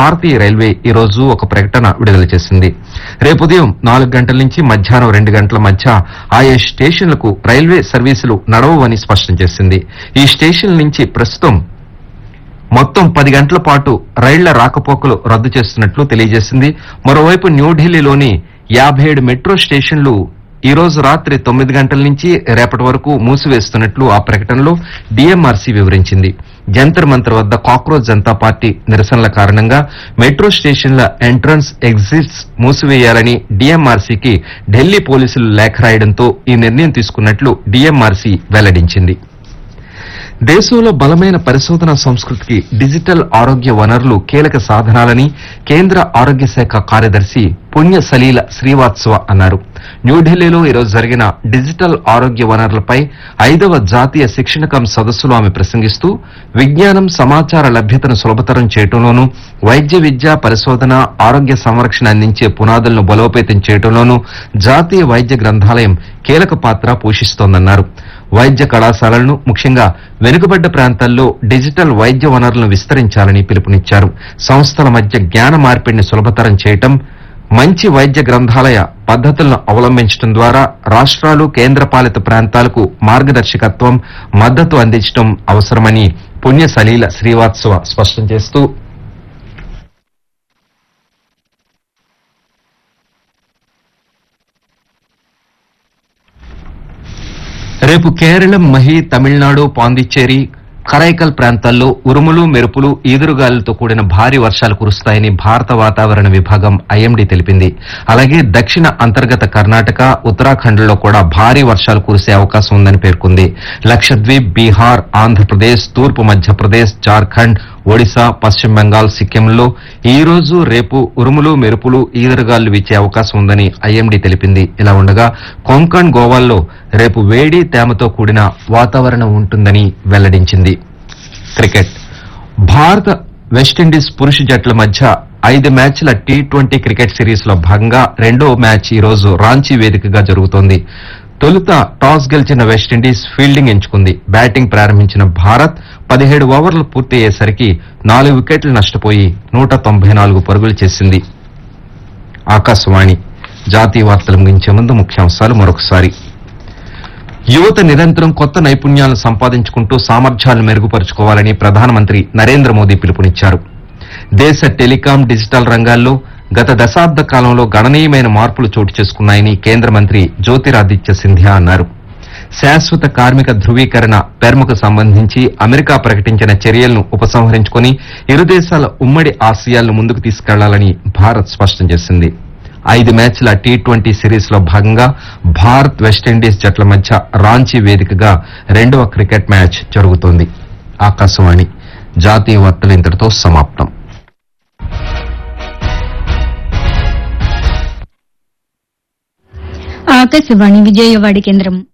భారతీయ railway ఈ రోజు ఒక ప్రకటన విడుదల చేసింది రేపు ఉదయం నాలుగు గంటల నుంచి మధ్యాహ్నం రెండు గంటల మధ్య ఆయా స్టేషన్లకు రైల్వే సర్వీసులు నడవవని స్పష్టం చేసింది ఈ స్టేషన్ల నుంచి ప్రస్తుతం మొత్తం పది గంటల పాటు రైళ్ల రాకపోకలు రద్దు చేస్తున్నట్లు తెలియజేసింది మరోవైపు న్యూఢిల్లీలోని యాభై ఏడు మెట్రో స్టేషన్లు ఈ రోజు రాత్రి తొమ్మిది గంటల నుంచి రేపటి వరకు మూసివేస్తున్నట్లు ఆ ప్రకటనలో డీఎంఆర్సీ వివరించింది జంతర్ మంతర్ వద్ద కాక్రోచ్ జనతా పార్టీ నిరసనల కారణంగా మెట్రో స్టేషన్ల ఎంట్రన్స్ ఎగ్జిట్స్ మూసివేయాలని డీఎంఆర్సీకి ఢిల్లీ పోలీసులు లేఖ రాయడంతో ఈ నిర్ణయం తీసుకున్నట్లు డీఎంఆర్సీ వెల్లడించింది దేశంలో బలమైన పరిశోధన సంస్కృతికి డిజిటల్ ఆరోగ్య వనరులు కీలక సాధనాలని కేంద్ర ఆరోగ్య శాఖ కార్యదర్శి పుణ్య సలీల శ్రీవాత్సవ అన్నారు న్యూఢిల్లీలో ఈరోజు జరిగిన డిజిటల్ ఆరోగ్య వనరులపై ఐదవ జాతీయ శిక్షణ కం సదస్సులో ఆమె ప్రసంగిస్తూ విజ్ఞానం సమాచార లభ్యతను సులభతరం చేయడంలోనూ వైద్య విద్య పరిశోధన ఆరోగ్య సంరక్షణ అందించే పునాదులను బలోపేతం చేయడంలోనూ జాతీయ వైద్య గ్రంథాలయం కీలక పాత్ర పోషిస్తోందన్నారు వైద్య కళాశాలలను ముఖ్యంగా వెనుకబడ్డ ప్రాంతాల్లో డిజిటల్ వైద్య వనరులను విస్తరించాలని పిలుపునిచ్చారు సంస్థల మధ్య జ్ఞాన మార్పిడిని సులభతరం చేయటం మంచి వైద్య గ్రంథాలయ పద్దతులను అవలంబించడం ద్వారా రాష్ట్రాలు కేంద్రపాలిత ప్రాంతాలకు మార్గదర్శకత్వం మద్దతు అందించడం అవసరమని పుణ్య సలీల శ్రీవాత్సవ స్పష్టం చేస్తూ రేపు కేరళం మహి తమిళనాడు పాండిచ్చేరి కరైకల్ ప్రాంతాల్లో ఉరుములు మెరుపులు ఈదురుగాలులతో కూడిన భారీ వర్షాలు కురుస్తాయని భారత వాతావరణ విభాగం ఐఎండీ తెలిపింది అలాగే దక్షిణ అంతర్గత కర్ణాటక ఉత్తరాఖండ్లో కూడా భారీ వర్షాలు కురిసే అవకాశం ఉందని పేర్కొంది లక్షద్వీప్ బీహార్ ఆంధ్రప్రదేశ్ తూర్పు మధ్యప్రదేశ్ జార్ఖండ్ ఒడిశా పశ్చిమ బెంగాల్ సిక్కింలో ఈ రోజు రేపు ఉరుములు మెరుపులు ఈదురుగాలు వీచే అవకాశం ఉందని ఐఎండీ తెలిపింది ఇలా ఉండగా కొంకణ్ గోవాల్లో రేపు వేడి తేమతో కూడిన వాతావరణం ఉంటుందని వెల్లడించింది క్రికెట్ భారత వెస్టిండీస్ పురుష జట్ల మధ్య ఐదు మ్యాచ్ల టీ ట్వంటీ క్రికెట్ సిరీస్ లో భాగంగా రెండో మ్యాచ్ ఈ రోజు రాంచీ వేదికగా జరుగుతోంది తొలుత టాస్ గెలిచిన వెస్టిండీస్ ఫీల్డింగ్ ఎంచుకుంది బ్యాటింగ్ ప్రారంభించిన భారత్ పదిహేడు ఓవర్లు పూర్తి అయ్యేసరికి నాలుగు వికెట్లు నష్టపోయి నూట తొంభై నాలుగు పరుగులు చేసింది ఆకాశవాణి జాతీయ వార్తలు ముగించే ముందు ముఖ్యాంశాలు మరొకసారి యువత నిరంతరం కొత్త నైపుణ్యాలను సంపాదించుకుంటూ సామర్థ్యాలను మెరుగుపరుచుకోవాలని ప్రధానమంత్రి నరేంద్ర మోదీ పిలుపునిచ్చారు దేశ టెలికాం డిజిటల్ రంగాల్లో గత దశాబ్ద కాలంలో గణనీయమైన మార్పులు చోటు చేసుకున్నాయని కేంద్ర మంత్రి జ్యోతిరాదిత్య సింధియా అన్నారు శాశ్వత కార్మిక ధృవీకరణ పెర్ముకు సంబంధించి అమెరికా ప్రకటించిన చర్యలను ఉపసంహరించుకుని ఇరు దేశాల ఉమ్మడి ఆశయాలను ముందుకు తీసుకెళ్లాలని భారత్ స్పష్టం చేసింది ఐదు మ్యాచ్ల టీ ట్వంటీ సిరీస్ లో భాగంగా భారత్ వెస్టిండీస్ జట్ల మధ్య రాంచీ వేదికగా రెండవ క్రికెట్ మ్యాచ్ జరుగుతోంది ఆకాశవాణి జాతీయ వార్తలు ఇంతటితో సమాప్తం ఆకాశవాణి విజయవాడి కేంద్రం